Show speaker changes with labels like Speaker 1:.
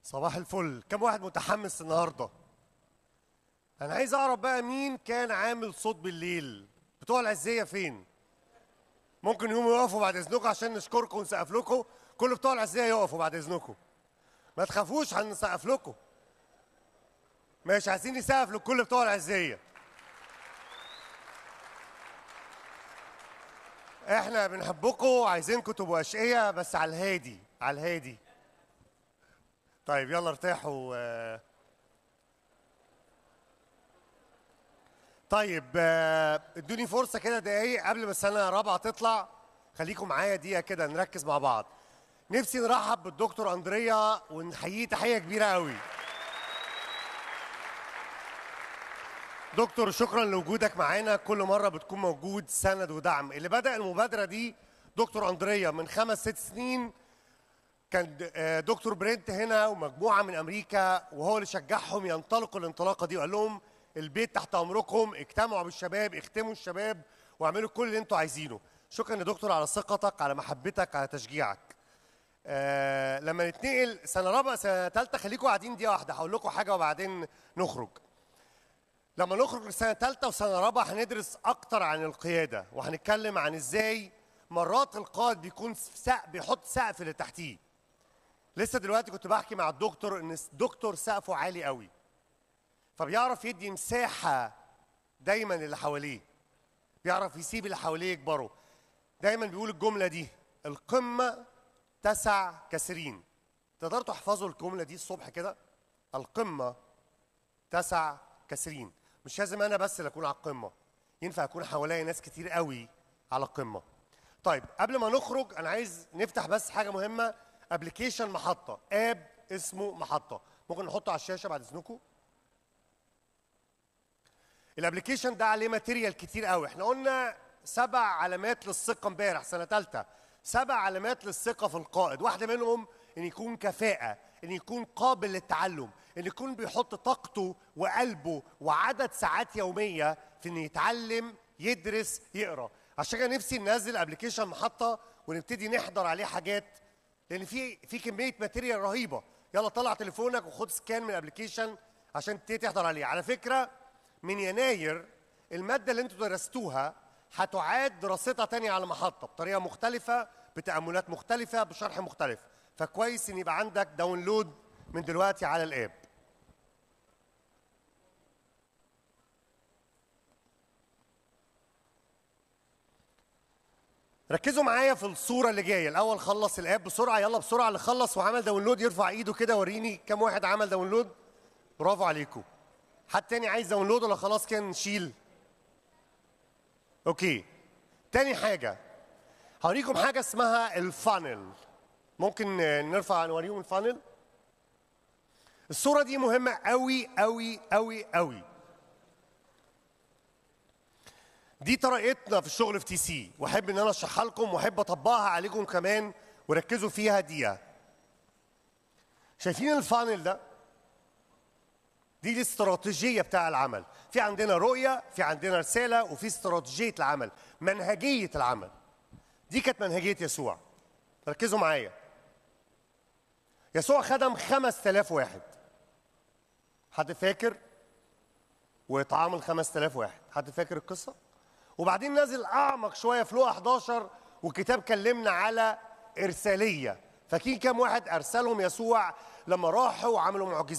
Speaker 1: صباح الفل كم واحد متحمس النهارده انا عايز اعرف بقى مين كان عامل صوت بالليل بتوع العزيه فين ممكن يقوموا يقفوا بعد اذنكم عشان نشكركم ونسقف لكم كل بتوع العزيه يقفوا بعد اذنكم ما تخافوش هنسقف لكم ماشي عايزين نسقف لكل بتوع العزيه احنا بنحبكم عايزينكم تبقوا اشقياء بس على الهادي على الهادي طيب يلا ارتاحوا آه. طيب آه، ادوني فرصه كده دقايق قبل ما السنه الرابعه تطلع خليكم معايا دقيقه كده نركز مع بعض نفسي نرحب بالدكتور اندريا ونحييه تحيه كبيره قوي دكتور شكرا لوجودك معانا كل مره بتكون موجود سند ودعم اللي بدا المبادره دي دكتور اندريا من خمس ست سنين كان د- آه، دكتور برنت هنا ومجموعه من امريكا وهو اللي شجعهم ينطلقوا الانطلاقه دي وقال لهم البيت تحت امركم اجتمعوا بالشباب اختموا الشباب واعملوا كل اللي انتوا عايزينه شكرا يا دكتور على ثقتك على محبتك على تشجيعك آه لما نتنقل سنه رابعه سنه ثالثه خليكم قاعدين دقيقه واحده هقول لكم حاجه وبعدين نخرج لما نخرج لسنه ثالثه وسنه رابعه هندرس اكتر عن القياده وهنتكلم عن ازاي مرات القائد بيكون سقف بيحط سقف اللي تحتيه لسه دلوقتي كنت بحكي مع الدكتور ان الدكتور سقفه عالي قوي فبيعرف يدي مساحه دايما اللي حواليه بيعرف يسيب اللي حواليه يكبروا دايما بيقول الجمله دي القمه تسع كثيرين تقدروا تحفظوا الجمله دي الصبح كده القمه تسع كثيرين مش لازم انا بس اللي اكون على القمه ينفع يكون حواليا ناس كتير قوي على القمه طيب قبل ما نخرج انا عايز نفتح بس حاجه مهمه ابلكيشن محطه اب اسمه محطه ممكن نحطه على الشاشه بعد اذنكم الابلكيشن ده عليه ماتيريال كتير قوي احنا قلنا سبع علامات للثقه امبارح سنه ثالثه سبع علامات للثقه في القائد واحده منهم ان يكون كفاءه ان يكون قابل للتعلم ان يكون بيحط طاقته وقلبه وعدد ساعات يوميه في انه يتعلم يدرس يقرا عشان كده نفسي ننزل ابلكيشن محطه ونبتدي نحضر عليه حاجات لان في في كميه ماتيريال رهيبه يلا طلع تليفونك وخد سكان من الابلكيشن عشان تبتدي تحضر عليه على فكره من يناير الماده اللي انتوا درستوها هتعاد دراستها تاني على محطه بطريقه مختلفه بتاملات مختلفه بشرح مختلف فكويس ان يبقى عندك داونلود من دلوقتي على الاب ركزوا معايا في الصوره اللي جايه الاول خلص الاب بسرعه يلا بسرعه اللي خلص وعمل داونلود يرفع ايده كده وريني كم واحد عمل داونلود برافو عليكم حد تاني عايز داونلود ولا خلاص كده نشيل اوكي تاني حاجه هوريكم حاجه اسمها الفانل ممكن آه، نرفع نوريهم الفانل الصوره دي مهمه قوي قوي قوي قوي دي طريقتنا في الشغل في تي سي واحب ان انا اشرحها لكم واحب اطبقها عليكم كمان وركزوا فيها دقيقه شايفين الفانل ده دي الاستراتيجيه بتاع العمل في عندنا رؤيه في عندنا رساله وفي استراتيجيه العمل منهجيه العمل دي كانت منهجيه يسوع ركزوا معايا يسوع خدم 5000 واحد حد فاكر واتعامل 5000 واحد حد فاكر القصه وبعدين نازل اعمق شويه في لوقا 11 والكتاب كلمنا على ارساليه فاكرين كام واحد ارسلهم يسوع لما راحوا وعملوا معجزات